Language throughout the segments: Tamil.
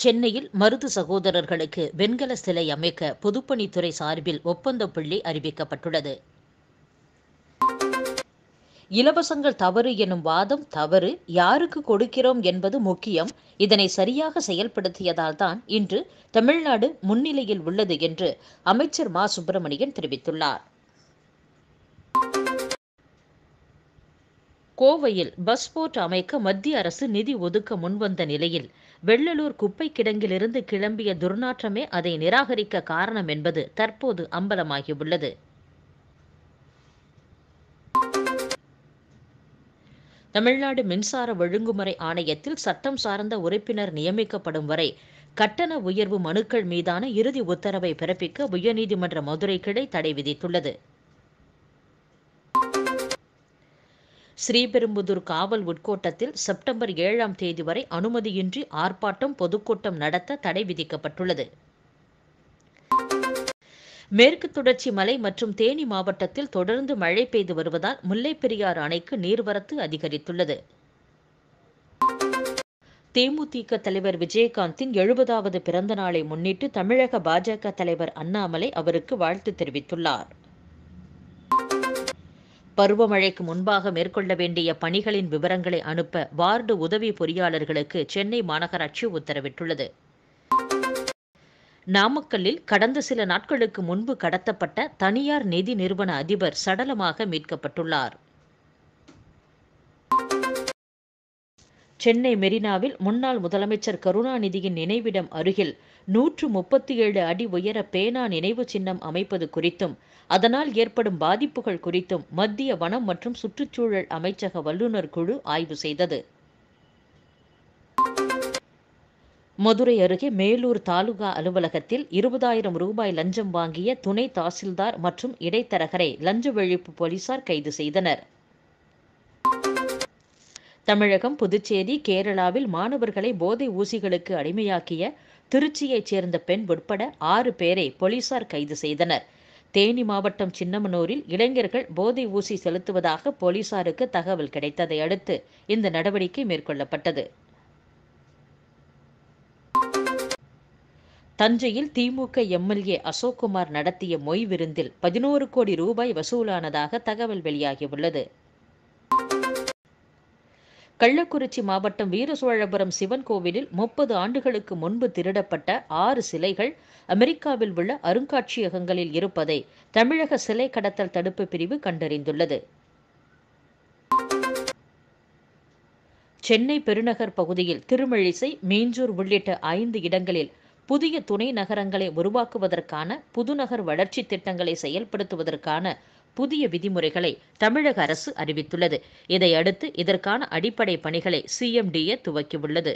சென்னையில் மருது சகோதரர்களுக்கு வெண்கல சிலை அமைக்க பொதுப்பணித்துறை சார்பில் ஒப்பந்த புள்ளி அறிவிக்கப்பட்டுள்ளது இலவசங்கள் தவறு எனும் வாதம் தவறு யாருக்கு கொடுக்கிறோம் என்பது முக்கியம் இதனை சரியாக செயல்படுத்தியதால் தான் இன்று தமிழ்நாடு முன்னிலையில் உள்ளது என்று அமைச்சர் மா சுப்பிரமணியன் தெரிவித்துள்ளார் கோவையில் பஸ் போர்ட் அமைக்க மத்திய அரசு நிதி ஒதுக்க முன்வந்த நிலையில் வெள்ளலூர் குப்பை கிடங்கிலிருந்து கிளம்பிய துர்நாற்றமே அதை நிராகரிக்க காரணம் என்பது தற்போது அம்பலமாகியுள்ளது தமிழ்நாடு மின்சார ஒழுங்குமுறை ஆணையத்தில் சட்டம் சார்ந்த உறுப்பினர் நியமிக்கப்படும் வரை கட்டண உயர்வு மனுக்கள் மீதான இறுதி உத்தரவை பிறப்பிக்க உயர்நீதிமன்ற மதுரை கிளை தடை விதித்துள்ளது ஸ்ரீபெரும்புதூர் காவல் உட்கோட்டத்தில் செப்டம்பர் ஏழாம் தேதி வரை அனுமதியின்றி ஆர்ப்பாட்டம் பொதுக்கூட்டம் நடத்த தடை விதிக்கப்பட்டுள்ளது மேற்கு தொடர்ச்சி மலை மற்றும் தேனி மாவட்டத்தில் தொடர்ந்து மழை பெய்து வருவதால் முல்லைப்பெரியாறு அணைக்கு நீர்வரத்து அதிகரித்துள்ளது தேமுதிக தலைவர் விஜயகாந்தின் எழுபதாவது பிறந்த நாளை முன்னிட்டு தமிழக பாஜக தலைவர் அண்ணாமலை அவருக்கு வாழ்த்து தெரிவித்துள்ளார் பருவமழைக்கு முன்பாக மேற்கொள்ள வேண்டிய பணிகளின் விவரங்களை அனுப்ப வார்டு உதவி பொறியாளர்களுக்கு சென்னை மாநகராட்சி உத்தரவிட்டுள்ளது நாமக்கல்லில் கடந்த சில நாட்களுக்கு முன்பு கடத்தப்பட்ட தனியார் நிதி நிறுவன அதிபர் சடலமாக மீட்கப்பட்டுள்ளார் சென்னை மெரினாவில் முன்னாள் முதலமைச்சர் கருணாநிதியின் நினைவிடம் அருகில் நூற்று முப்பத்தி ஏழு அடி உயர பேனா நினைவு சின்னம் அமைப்பது குறித்தும் அதனால் ஏற்படும் பாதிப்புகள் குறித்தும் மத்திய வனம் மற்றும் சுற்றுச்சூழல் அமைச்சக வல்லுநர் குழு ஆய்வு செய்தது மதுரை அருகே மேலூர் தாலுகா அலுவலகத்தில் இருபதாயிரம் ரூபாய் லஞ்சம் வாங்கிய துணை தாசில்தார் மற்றும் இடைத்தரகரை லஞ்ச ஒழிப்பு போலீசார் கைது செய்தனர் தமிழகம் புதுச்சேரி கேரளாவில் மாணவர்களை போதை ஊசிகளுக்கு அடிமையாக்கிய திருச்சியைச் சேர்ந்த பெண் உட்பட ஆறு பேரை போலீசார் கைது செய்தனர் தேனி மாவட்டம் சின்னமனூரில் இளைஞர்கள் போதை ஊசி செலுத்துவதாக போலீசாருக்கு தகவல் கிடைத்ததை அடுத்து இந்த நடவடிக்கை மேற்கொள்ளப்பட்டது தஞ்சையில் திமுக எம்எல்ஏ அசோக்குமார் நடத்திய மொய் விருந்தில் பதினோரு கோடி ரூபாய் வசூலானதாக தகவல் வெளியாகியுள்ளது கள்ளக்குறிச்சி மாவட்டம் வீரசோழபுரம் சிவன் கோவிலில் முப்பது ஆண்டுகளுக்கு முன்பு திருடப்பட்ட ஆறு சிலைகள் அமெரிக்காவில் உள்ள அருங்காட்சியகங்களில் இருப்பதை தமிழக சிலை கடத்தல் தடுப்பு பிரிவு கண்டறிந்துள்ளது சென்னை பெருநகர் பகுதியில் திருமழிசை மீஞ்சூர் உள்ளிட்ட ஐந்து இடங்களில் புதிய துணை நகரங்களை உருவாக்குவதற்கான புதுநகர் வளர்ச்சி திட்டங்களை செயல்படுத்துவதற்கான புதிய விதிமுறைகளை தமிழக அரசு அறிவித்துள்ளது இதையடுத்து இதற்கான அடிப்படை பணிகளை சிஎம்டிஏ துவக்கியுள்ளது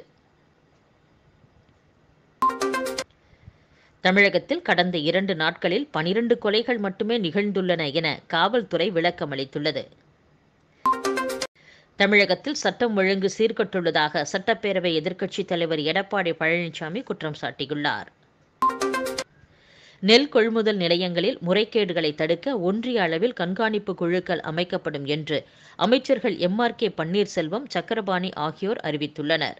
தமிழகத்தில் கடந்த இரண்டு நாட்களில் பனிரண்டு கொலைகள் மட்டுமே நிகழ்ந்துள்ளன என காவல்துறை விளக்கம் அளித்துள்ளது தமிழகத்தில் சட்டம் ஒழுங்கு சீர்கட்டுள்ளதாக சட்டப்பேரவை எதிர்க்கட்சித் தலைவர் எடப்பாடி பழனிசாமி குற்றம் சாட்டியுள்ளார் நெல் கொள்முதல் நிலையங்களில் முறைகேடுகளை தடுக்க ஒன்றிய அளவில் கண்காணிப்பு குழுக்கள் அமைக்கப்படும் என்று அமைச்சர்கள் M R K Panneerselvam Sakkarapani ஆகியோர் அறிவித்துள்ளனர்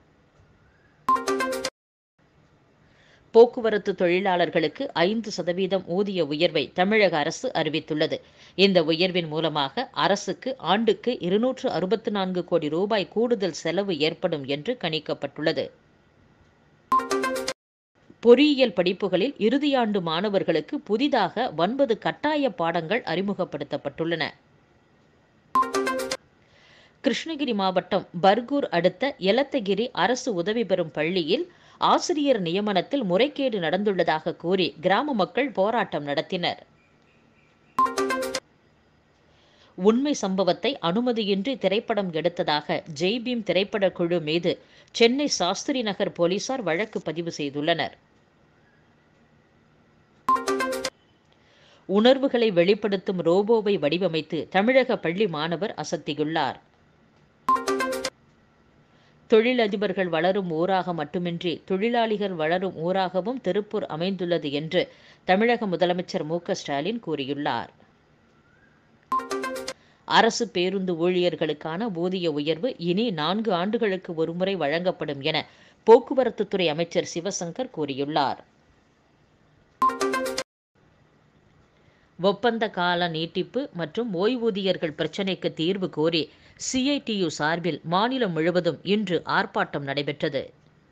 போக்குவரத்து தொழிலாளர்களுக்கு ஐந்து சதவீதம் ஊதிய உயர்வை தமிழக அரசு அறிவித்துள்ளது இந்த உயர்வின் மூலமாக அரசுக்கு ஆண்டுக்கு இருநூற்று அறுபத்து நான்கு கோடி ரூபாய் கூடுதல் செலவு ஏற்படும் என்று கணிக்கப்பட்டுள்ளது பொறியியல் படிப்புகளில் இறுதியாண்டு மாணவர்களுக்கு புதிதாக ஒன்பது கட்டாய பாடங்கள் அறிமுகப்படுத்தப்பட்டுள்ளன கிருஷ்ணகிரி மாவட்டம் பர்கூர் அடுத்த எலத்தகிரி அரசு உதவி பெறும் பள்ளியில் ஆசிரியர் நியமனத்தில் முறைகேடு நடந்துள்ளதாக கூறி கிராம மக்கள் போராட்டம் நடத்தினர் உண்மை சம்பவத்தை அனுமதியின்றி திரைப்படம் எடுத்ததாக ஜெய்பீம் திரைப்பட குழு மீது சென்னை சாஸ்திரி நகர் போலீசார் வழக்கு பதிவு செய்துள்ளனர் உணர்வுகளை வெளிப்படுத்தும் ரோபோவை வடிவமைத்து தமிழக பள்ளி மாணவர் அசத்தியுள்ளார் தொழிலதிபர்கள் வளரும் ஊராக மட்டுமின்றி தொழிலாளிகள் வளரும் ஊராகவும் திருப்பூர் அமைந்துள்ளது என்று தமிழக முதலமைச்சர் மு ஸ்டாலின் கூறியுள்ளார் அரசு பேருந்து ஊழியர்களுக்கான ஊதிய உயர்வு இனி நான்கு ஆண்டுகளுக்கு ஒருமுறை வழங்கப்படும் என போக்குவரத்துத்துறை அமைச்சர் சிவசங்கர் கூறியுள்ளார் ஒப்பந்த கால நீட்டிப்பு மற்றும் ஓய்வூதியர்கள் பிரச்சினைக்கு தீர்வு கோரி சிஐடியு சார்பில் மாநிலம் முழுவதும் இன்று ஆர்ப்பாட்டம் நடைபெற்றது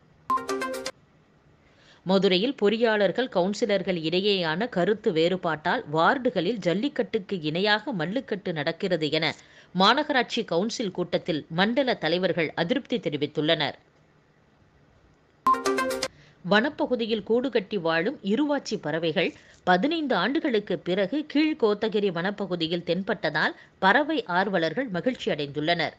மதுரையில் பொறியாளர்கள் கவுன்சிலர்கள் இடையேயான கருத்து வேறுபாட்டால் வார்டுகளில் ஜல்லிக்கட்டுக்கு இணையாக மல்லுக்கட்டு நடக்கிறது என மாநகராட்சி கவுன்சில் கூட்டத்தில் மண்டல தலைவர்கள் அதிருப்தி தெரிவித்துள்ளனர் வனப்பகுதியில் கூடு கட்டி வாழும் இருவாச்சி பறவைகள் பதினைந்து ஆண்டுகளுக்கு பிறகு கீழ்கோத்தகிரி வனப்பகுதியில் தென்பட்டதால் பறவை ஆர்வலர்கள் மகிழ்ச்சி அடைந்துள்ளனர்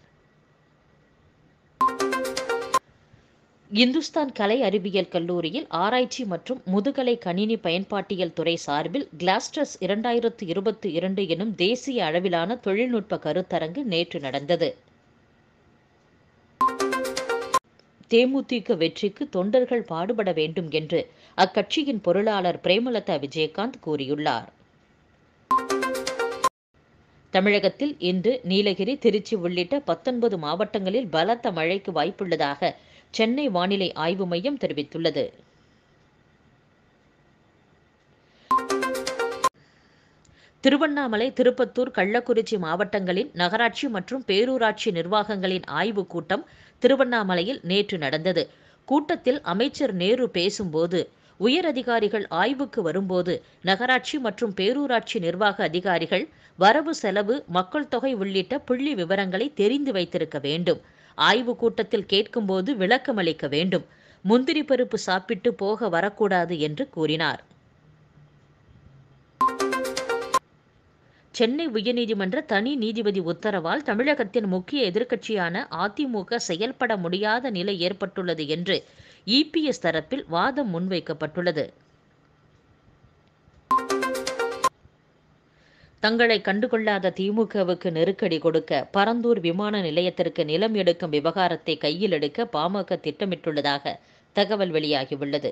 இந்துஸ்தான் கலை அறிவியல் கல்லூரியில் ஆராய்ச்சி மற்றும் முதுகலை கணினி பயன்பாட்டியல் துறை சார்பில் கிளாஸ்டர்ஸ் இரண்டாயிரத்து இருபத்தி இரண்டு எனும் தேசிய அளவிலான தொழில்நுட்ப கருத்தரங்கு நேற்று நடந்தது தேமுதிக வெற்றிக்கு தொண்டர்கள் பாடுபட வேண்டும் என்று அக்கட்சியின் பொருளாளர் பிரேமலதா விஜயகாந்த் கூறியுள்ளார் தமிழகத்தில் இன்று நீலகிரி திருச்சி உள்ளிட்ட பத்தொன்பது மாவட்டங்களில் பலத்த மழைக்கு வாய்ப்புள்ளதாக சென்னை வானிலை ஆய்வு மையம் தெரிவித்துள்ளது திருவண்ணாமலை திருப்பத்தூர் கள்ளக்குறிச்சி மாவட்டங்களின் நகராட்சி மற்றும் பேரூராட்சி நிர்வாகங்களின் ஆய்வுக் கூட்டம் திருவண்ணாமலையில் நேற்று நடந்தது கூட்டத்தில் அமைச்சர் நேரு பேசும்போது உயர் அதிகாரிகள் ஆய்வுக்கு வரும்போது நகராட்சி மற்றும் பேரூராட்சி நிர்வாக அதிகாரிகள் வரவு செலவு மக்கள் தொகை உள்ளிட்ட புள்ளி விவரங்களை தெரிந்து வைத்திருக்க வேண்டும் ஆய்வு கூட்டத்தில் கேட்கும்போது விளக்கமளிக்க வேண்டும் முந்திரி பருப்பு சாப்பிட்டு போக வரக்கூடாது என்று கூறினார் சென்னை உயர்நீதிமன்ற தனி நீதிபதி உத்தரவால் தமிழகத்தின் முக்கிய எதிர்க்கட்சியான அதிமுக செயல்பட முடியாத நிலை ஏற்பட்டுள்ளது என்று இபிஎஸ் தரப்பில் வாதம் முன்வைக்கப்பட்டுள்ளது தங்களை கண்டுகொள்ளாத திமுகவுக்கு நெருக்கடி கொடுக்க பரந்தூர் விமான நிலையத்திற்கு நிலம் எடுக்கும் விவகாரத்தை கையில் எடுக்க பாமக திட்டமிட்டுள்ளதாக தகவல் வெளியாகியுள்ளது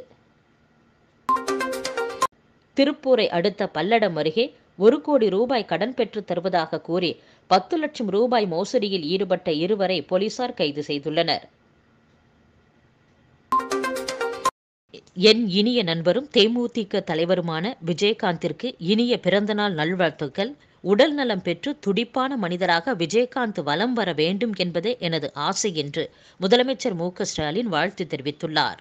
திருப்பூரை அடுத்த பல்லடம் அருகே ஒரு கோடி ரூபாய் கடன் பெற்று தருவதாக கூறி பத்து லட்சம் ரூபாய் மோசடியில் ஈடுபட்ட இருவரை போலீசார் கைது செய்துள்ளனர் என் இனிய நண்பரும் தேமுதிக தலைவருமான விஜயகாந்திற்கு இனிய பிறந்தநாள் நல்வாழ்த்துக்கள் உடல் நலம் பெற்று துடிப்பான மனிதராக விஜயகாந்த் வலம் வர வேண்டும் என்பதே எனது ஆசை என்று முதலமைச்சர் மு ஸ்டாலின் வாழ்த்து தெரிவித்துள்ளார்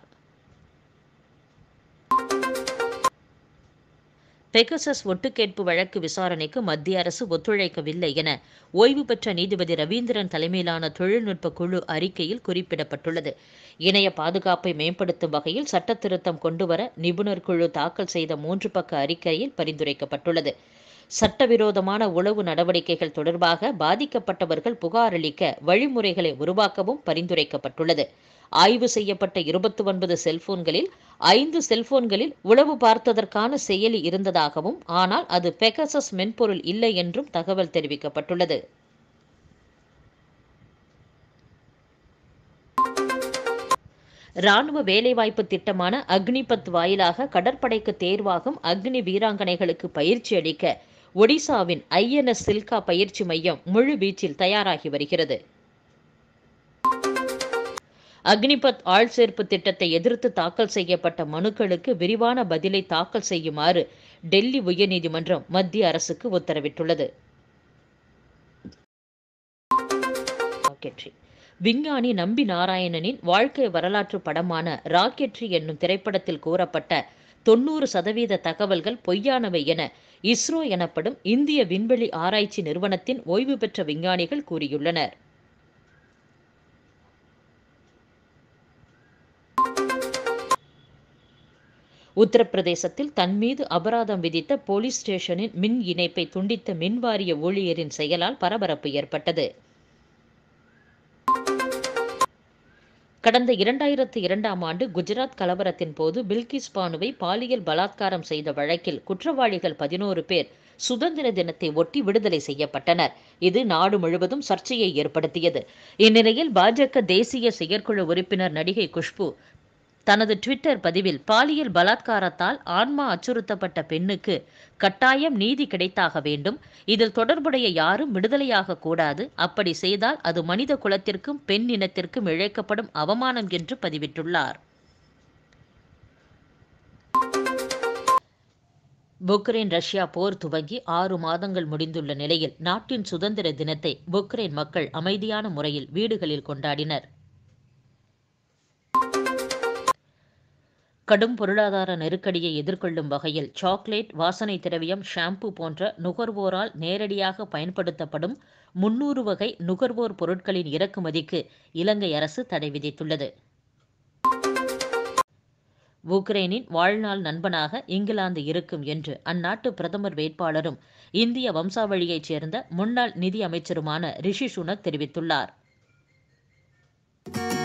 பெகசஸ் ஒட்டுக்கேட்பு வழக்கு விசாரணைக்கு மத்திய அரசு ஒத்துழைக்கவில்லை என ஓய்வு பெற்ற நீதிபதி ரவீந்திரன் தலைமையிலான தொழில்நுட்ப குழு அறிக்கையில் குறிப்பிடப்பட்டுள்ளது இணைய பாதுகாப்பை மேம்படுத்தும் வகையில் சட்ட திருத்தம் கொண்டுவர நிபுணர் குழு தாக்கல் செய்த மூன்று பக்க அறிக்கையில் பரிந்துரைக்கப்பட்டுள்ளது சட்டவிரோதமான உளவு நடவடிக்கைகள் தொடர்பாக பாதிக்கப்பட்டவர்கள் புகார் அளிக்க வழிமுறைகளை உருவாக்கவும் பரிந்துரைக்கப்பட்டுள்ளது ஆய்வு செய்யப்பட்ட இருபத்தி ஒன்பது செல்போன்களில் ஐந்து செல்போன்களில் உளவு பார்த்ததற்கான செயலி இருந்ததாகவும் ஆனால் அது பெகசஸ் மென்பொருள் இல்லை என்றும் தகவல் தெரிவிக்கப்பட்டுள்ளது ராணுவ வேலைவாய்ப்பு திட்டமான அக்னிபத் வாயிலாக கடற்படைக்கு தேர்வாகும் அக்னி வீராங்கனைகளுக்கு பயிற்சி அளிக்க ஒடிசாவின் ஐஎன்எஸ் சில்கா பயிற்சி மையம் முழு வீச்சில் தயாராகி வருகிறது அக்னிபத் ஆள் சேர்ப்பு திட்டத்தை எதிர்த்து தாக்கல் செய்யப்பட்ட மனுக்களுக்கு விரிவான பதிலை தாக்கல் செய்யுமாறு டெல்லி உயர்நீதிமன்றம் மத்திய அரசுக்கு உத்தரவிட்டுள்ளது ராக்கெட்ரி விஞ்ஞானி நம்பி நாராயணனின் வாழ்க்கை வரலாற்று படமான ராக்கெட்ரி என்னும் திரைப்படத்தில் கூறப்பட்ட தொண்ணூறு சதவீத தகவல்கள் பொய்யானவை என இஸ்ரோ எனப்படும் இந்திய விண்வெளி ஆராய்ச்சி நிறுவனத்தின் ஓய்வு பெற்ற விஞ்ஞானிகள் கூறியுள்ளனர் உத்தரப்பிரதேசத்தில் தன் மீது அபராதம் விதித்த போலீஸ் ஸ்டேஷனின் மின் இணைப்பை துண்டித்த மின்வாரிய ஊழியரின் செயலால் பரபரப்பு ஏற்பட்டது கடந்த இரண்டாயிரத்து இரண்டாம் ஆண்டு குஜராத் கலவரத்தின் போது பில்கிஸ் பானுவை பாலியல் பலாத்காரம் செய்த வழக்கில் குற்றவாளிகள் பதினோரு பேர் சுதந்திர தினத்தை ஒட்டி விடுதலை செய்யப்பட்டனர் இது நாடு முழுவதும் சர்ச்சையை ஏற்படுத்தியது இந்நிலையில் பாஜக தேசிய செயற்குழு உறுப்பினர் நடிகை குஷ்பு தனது ட்விட்டர் பதிவில் பாலியல் பலாத்காரத்தால் ஆன்மா அச்சுறுத்தப்பட்ட பெண்ணுக்கு கட்டாயம் நீதி கிடைத்தாக வேண்டும் இதில் தொடர்புடைய யாரும் விடுதலையாக கூடாது அப்படி செய்தால் அது மனித குலத்திற்கும் பெண் இனத்திற்கும் இழைக்கப்படும் அவமானம் என்று பதிவிட்டுள்ளார் உக்ரைன் ரஷ்யா போர் துவங்கி ஆறு மாதங்கள் முடிந்துள்ள நிலையில் நாட்டின் சுதந்திர தினத்தை உக்ரைன் மக்கள் அமைதியான முறையில் வீடுகளில் கொண்டாடினர் கடும் பொருளாதார நெருக்கடியை எதிர்கொள்ளும் வகையில் சாக்லேட் வாசனை திரவியம் ஷாம்பு போன்ற நுகர்வோரால் நேரடியாக பயன்படுத்தப்படும் முன்னூறு வகை நுகர்வோர் பொருட்களின் இறக்குமதிக்கு இலங்கை அரசு தடை விதித்துள்ளது உக்ரைனின் வாழ்நாள் நண்பனாக இங்கிலாந்து இருக்கும் என்று அந்நாட்டு பிரதமர் வேட்பாளரும் இந்திய வம்சாவழியைச் சேர்ந்த முன்னாள் நிதி அமைச்சருமான ரிஷி சுனக் தெரிவித்துள்ளார்